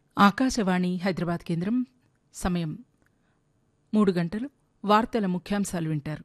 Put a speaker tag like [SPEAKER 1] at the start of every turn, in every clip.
[SPEAKER 1] ఆకాశవాణి హైదరాబాద్ కేంద్రం సమయం మూడు గంటలు వార్తల ముఖ్యాంశాలు వింటారు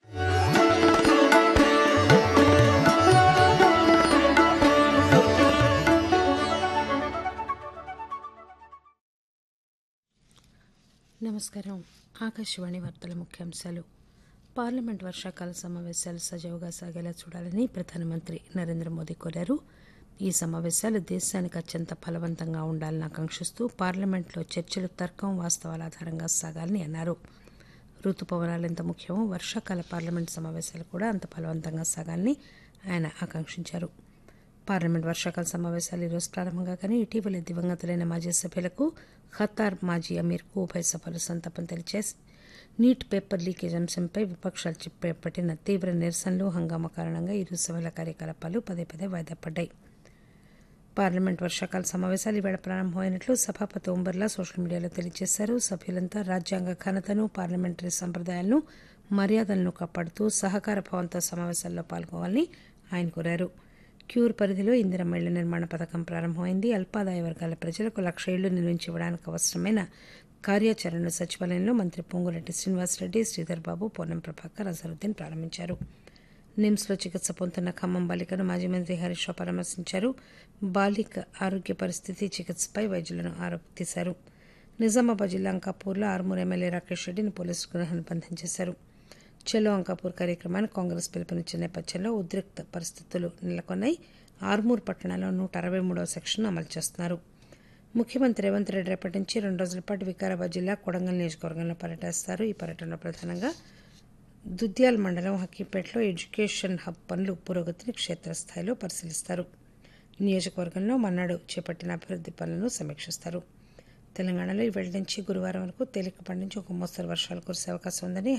[SPEAKER 2] నమస్కారం ఆకాశవాణి వార్తల ముఖ్యాంశాలు పార్లమెంట్ వర్షాకాల సమావేశాలు సజావుగా సాగేలా చూడాలని ప్రధానమంత్రి నరేంద్ర మోదీ కోరారు ఈ సమావేశాలు దేశానికి అత్యంత ఫలవంతంగా ఉండాలని ఆకాంక్షిస్తూ పార్లమెంట్లో చర్చలు తర్కం వాస్తవాల ఆధారంగా సాగాలని అన్నారు రుతుపవనాలు ఎంత ముఖ్యమో వర్షాకాల పార్లమెంట్ సమావేశాలు కూడా అంత ఫలవంతంగా సాగాలని ఆయన ఆకాంక్షించారు పార్లమెంట్ వర్షాకాల సమావేశాలు ఈరోజు ప్రారంభంగా కానీ ఇటీవల దివంగతులైన మాజీ సభ్యులకు ఖతార్ మాజీ అమీర్కు ఉభయ సభలు సంతాపం తెలిచేసి నీట్ పేపర్ లీకేజ్ అంశంపై విపక్షాలు చేపట్టిన తీవ్ర నిరసనలు హంగామా కారణంగా ఇరు సభల కార్యకలాపాలు పదే పదే వాయిదా పడ్డాయి పార్లమెంట్ వర్షాకాల సమావేశాలు ఈవేళ ప్రారంభమైనట్లు సభాపతి ఓం బిర్లా సోషల్ మీడియాలో తెలియజేశారు సభ్యులంతా రాజ్యాంగ ఘనతను పార్లమెంటరీ సంప్రదాయాలను మర్యాదలను కాపాడుతూ సహకార భావంతో సమావేశాల్లో పాల్గొవాలని ఆయన కోరారు క్యూర్ పరిధిలో ఇందిరమ్మ ఇళ్ల నిర్మాణ పథకం ప్రారంభమైంది అల్పాదాయ వర్గాల ప్రజలకు లక్ష ఇళ్లు నిర్మించి ఇవ్వడానికి అవసరమైన కార్యాచరణను సచివాలయంలో మంత్రి పొంగురెడ్డి శ్రీనివాసరెడ్డి శ్రీధర్ బాబు పొన్నం ప్రభాకర్ అజరుద్దీన్ ప్రారంభించారు నిమ్స్లో చికిత్స పొందుతున్న ఖమ్మం బాలికను మాజీ మంత్రి హరీష్ రావు పరామర్శించారు బాలిక ఆరోగ్య పరిస్థితి చికిత్సపై వైద్యులను ఆరోపితీశారు నిజామాబాద్ జిల్లా అంకాపూర్లో ఆర్మూర్ ఎమ్మెల్యే రాకేష్ రెడ్డిని పోలీసులు గృహ నిర్బంధం చేశారు చలో అంకాపూర్ కార్యక్రమానికి కాంగ్రెస్ పిలుపునిచ్చిన నేపథ్యంలో ఉద్రిక్త పరిస్థితులు నెలకొన్నాయి ఆర్మూర్ పట్టణంలో నూట అరవై మూడవ సెక్షన్ అమలు చేస్తున్నారు ముఖ్యమంత్రి రేవంత్ రెడ్డి రేపటి నుంచి రెండు రోజుల పాటు వికారాబాద్ జిల్లా కొడంగల్ నియోజకవర్గంలో పర్యటిస్తారు ఈ పర్యటనలో ప్రధానంగా దుద్యాల్ మండలం హక్కీపేటలో ఎడ్యుకేషన్ హబ్ పనులు పురోగతిని క్షేత్రస్థాయిలో పరిశీలిస్తారు నియోజకవర్గంలో మన్నాడు చేపట్టిన అభివృద్ది పనులను సమీక్షిస్తారు తెలంగాణలో ఈ నుంచి గురువారం వరకు తేలికపాటి నుంచి ఒక మోస్తరు వర్షాలు కురిసే అవకాశం ఉందని